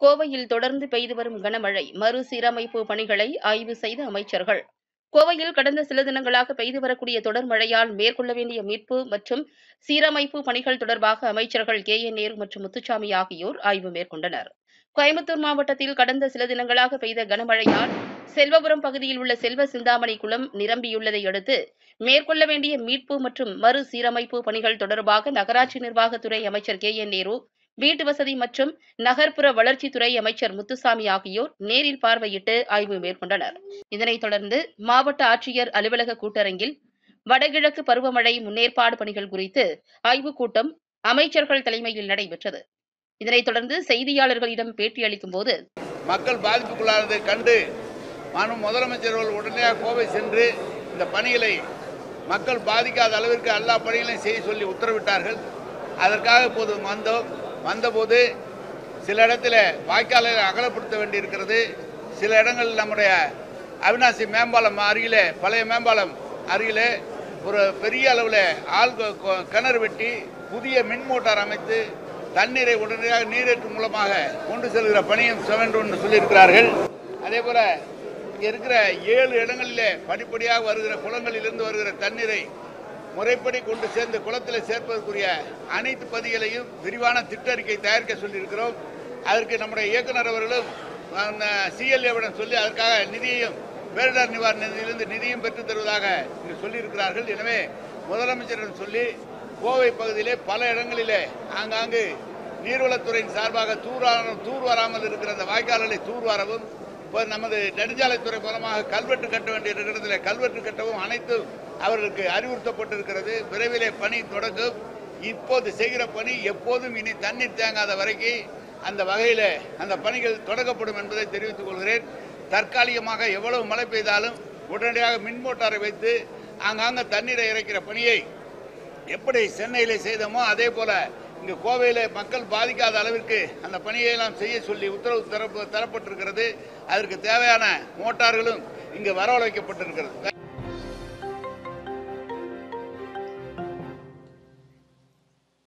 கோவையில் தொடர்ந்து பெய்து வரும் கனமழை மறுசீரமைப்பு பணிகளை ஆய்வு செய்த அமைச்சர்கள் கோவையில் கடந்த சில தினங்களாக பெய்து வரக்கூடிய தொடர் மழையால் மேற்கொள்ள வேண்டிய மீட்பு மற்றும் சீரமைப்பு பணிகள் தொடர்பாக அமைச்சர்கள் கே என் நேரு மற்றும் முத்துச்சாமி ஆகியோர் ஆய்வு மேற்கொண்டனர் கோயம்புத்தூர் மாவட்டத்தில் கடந்த சில தினங்களாக பெய்த கனமழையால் செல்வபுரம் பகுதியில் உள்ள செல்வ சிந்தாமணி குளம் நிரம்பியுள்ளதை அடுத்து மேற்கொள்ள வேண்டிய மீட்பு மற்றும் மறுசீரமைப்பு பணிகள் தொடர்பாக நகராட்சி நிர்வாகத்துறை அமைச்சர் கே என் நேரு வீட்டு வசதி மற்றும் நகர்ப்புற வளர்ச்சித்துறை அமைச்சர் முத்துசாமி ஆகியோர் நேரில் பார்வையிட்டு ஆய்வு மேற்கொண்டனர் இதனைத் தொடர்ந்து மாவட்ட ஆட்சியர் அலுவலக கூட்டரங்கில் வடகிழக்கு பருவமழை முன்னேற்பாடு பணிகள் குறித்து ஆய்வுக் கூட்டம் அமைச்சர்கள் தலைமையில் நடைபெற்றது இதனைத் தொடர்ந்து செய்தியாளர்களிடம் பேட்டியளிக்கும் போது மக்கள் பாதிப்புக்குள்ளானதை கண்டு மாண்பு முதலமைச்சர் அவர்கள் உடனடியாக கோவை சென்று இந்த பணிகளை மக்கள் பாதிக்காத அளவிற்கு எல்லா பணிகளையும் செய்ய சொல்லி உத்தரவிட்டார்கள் அதற்காக இப்போது வந்தோம் வந்தபோது சில இடத்துல வாய்க்காலை அகலப்படுத்த வேண்டியிருக்கிறது சில இடங்களில் நம்முடைய அவினாசி மேம்பாலம் அருகிலே பழைய மேம்பாலம் அருகிலே ஒரு பெரிய அளவில் ஆள் கொ- கொ- கிணறு வெட்டி புதிய மின் மோட்டார் அமைத்து தண்ணீரை உடனடியாக நீரேற்று மூலமாக கொண்டு செல்கிற பணியும் செய்ய வேண்டும் என்று சொல்லியிருக்கிறார்கள் அதே போல இங்கே இருக்கிற ஏழு இடங்களிலே படிப்படியாக வருகிற குளங்களிலிருந்து வருகிற தண்ணீரை முறைப்படி கொண்டு சேர்ந்து குளத்தில் சேர்ப்பதற்குரிய அனைத்து பதிகளையும் விரிவான திட்டறிக்கை தயாரிக்க சொல்லியிருக்கிறோம் அதற்கு நம்முடைய இயக்குனர் அவர்களும் சிஎல்ஏவிடம் சொல்லி அதற்காக நிதியையும் பேரிடர் நிவாரண நிதியிலிருந்து நிதியும் பெற்றுத் தருவதாக இங்கு சொல்லியிருக்கிறார்கள் எனவே முதலமைச்சரிடம் சொல்லி கோவை பகுதியிலே பல இடங்களிலே ஆங்காங்கு நீர்வளத்துறையின் சார்பாக தூரான தூர் வராமல் இருக்கிற அந்த வாய்க்கால்களை தூர் வரவும் இப்போ நமது நெடுஞ்சாலைத்துறை மூலமாக கல்வெட்டு கட்ட வேண்டிய இடத்துல கல்வெட்டு கட்டவும் அனைத்தும் அவர்களுக்கு அறிவுறுத்தப்பட்டிருக்கிறது விரைவிலே பணி தொடங்கும் இப்போது செய்கிற பணி எப்போதும் இனி தண்ணீர் தேங்காத வரைக்கும் அந்த வகையில் அந்த பணிகள் தொடங்கப்படும் என்பதை தெரிவித்துக் கொள்கிறேன் தற்காலிகமாக எவ்வளவு மழை பெய்தாலும் உடனடியாக மின் மோட்டாரை வைத்து ஆங்காங்க தண்ணீரை இறைக்கிற பணியை எப்படி சென்னையிலே செய்தோமோ அதே போல இங்கு கோவையில மக்கள் பாதிக்காத அளவிற்கு அந்த பணியை எல்லாம் செய்ய சொல்லி உத்தரவு தரப்பு தரப்பட்டிருக்கிறது அதற்கு தேவையான மோட்டார்களும் இங்கு வரவழைக்கப்பட்டிருக்கிறது